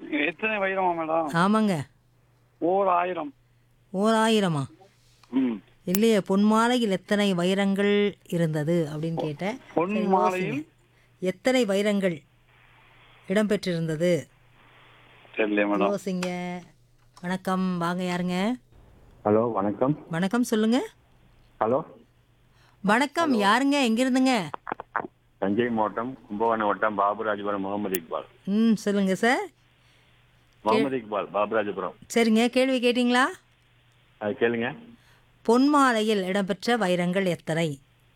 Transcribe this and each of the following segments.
எத்தனை வைரமா மேடம் ஆமாங்க ஓர் ஆயிரம் ஓர் ஆயிரமா ம் இல்லையே பொன்மாலையில் எத்தனை வைரங்கள் இருந்தது அப்படின்னு கேட்டேன் பொன் சரி, மாலையில் யோசிங்க. எத்தனை வைரங்கள் இடம்பெற்றிருந்தது தெரியல மேடம் யோசிங்க வணக்கம் வாங்க யாருங்க ஹலோ வணக்கம் வணக்கம் சொல்லுங்க ஹலோ வணக்கம் யாருங்க எங்கிருந்துங்க தஞ்சை மாவட்டம் கும்பகோணம் வட்டம் பாபுராஜபுரம் முகமது இக்பால் ம் சொல்லுங்க சார் முகமது இக்பால் பாபுராஜபுரம் சரிங்க கேள்வி கேட்டிங்களா அது கேளுங்க பொன்மாலையில் இடம்பெற்ற வைரங்கள் எத்தனை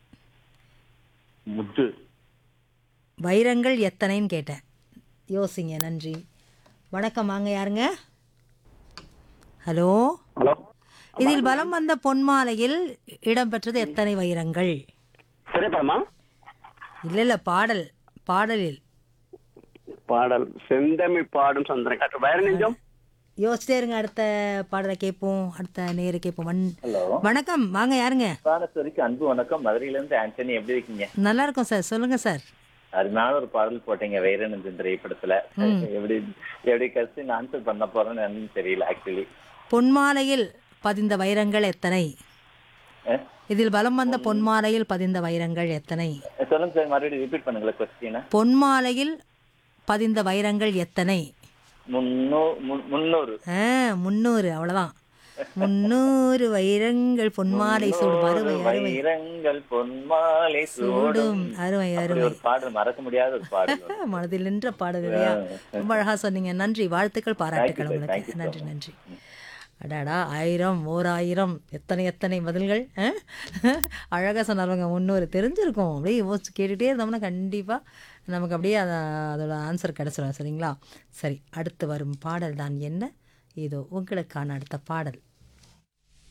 முத்து வைரங்கள் எத்தனைன்னு கேட்டேன் யோசிங்க நன்றி வணக்கம் வாங்க யாருங்க ஹலோ ஹலோ இதில் பலம் வந்த பொன்மாலையில் இடம்பெற்றது எத்தனை வைரங்கள் திரைப்படமா இல்ல இல்ல பாடல் பாடலில் பாடல் செந்தமிழ் பாடும் சந்திரன் காற்று வயர நெஞ்சம் யோசிச்சே இருங்க அடுத்த பாடலை கேட்போம் அடுத்த நேர கேட்போம் வண்- ஹலோ வணக்கம் வாங்க யாருங்க பாடஸ்வரிக்கு அன்பு வணக்கம் மதுரையில இருந்து ஆண்டனி எப்படி இருக்கீங்க நல்லா இருக்கும் சார் சொல்லுங்க சார் அருமையான ஒரு பாடல் போட்டீங்க வைரநந்தன் திரைப்படத்துல எப்படி எப்படி கஷ்டம் ஆன்சர் பண்ண போறேன்னு எனக்கு தெரியல ஆக்சுவலி பொன்மாலையில் பதிந்த வைரங்கள் எத்தனை இதில் பலம் வந்த பொன்மாலையில் பதிந்த வைரங்கள் எத்தனை சொல்லுங்க சார் மறுபடியும் ரிப்பீட் பண்ணுங்களேன் கொஸ்டினை பொன்மாலையில் பதிந்த வைரங்கள் எத்தனை முன்னூ மு- முன்னூறு ஆ முந்நூறு அவ்வளவுதான் முந்நூறு வைரங்கள் பொன்மாலை சூடும் அருமை அருமை வைரங்கள் பொன்மாலை சூடும் சூடும் அருமை அப்படி அருமை ஒரு பாடல் மறக்க முடியாத ஒரு பாடல் மனதில் நின்ற பாடல் இல்லையா ரொம்ப அழகா சொன்னீங்க நன்றி வாழ்த்துக்கள் பாராட்டுக்கள் Thank you, sir. Thank உங்களுக்கு you so நன்றி நன்றி அடாடா ஆயிரம் ஓர் ஆயிரம் எத்தனை எத்தனை பதில்கள் ஆ? அழகா சொன்னாருங்க முன்னூறு தெரிஞ்சிருக்கும் அப்படியே யோசிச்சு கேட்டுகிட்டே இருந்தோம்னா கண்டிப்பா நமக்கு அப்படியே அத அதோட ஆன்சர் கிடைச்சிடும் சரிங்களா சரி அடுத்து வரும் பாடல் தான் என்ன இதோ உங்களுக்கான அடுத்த பாடல்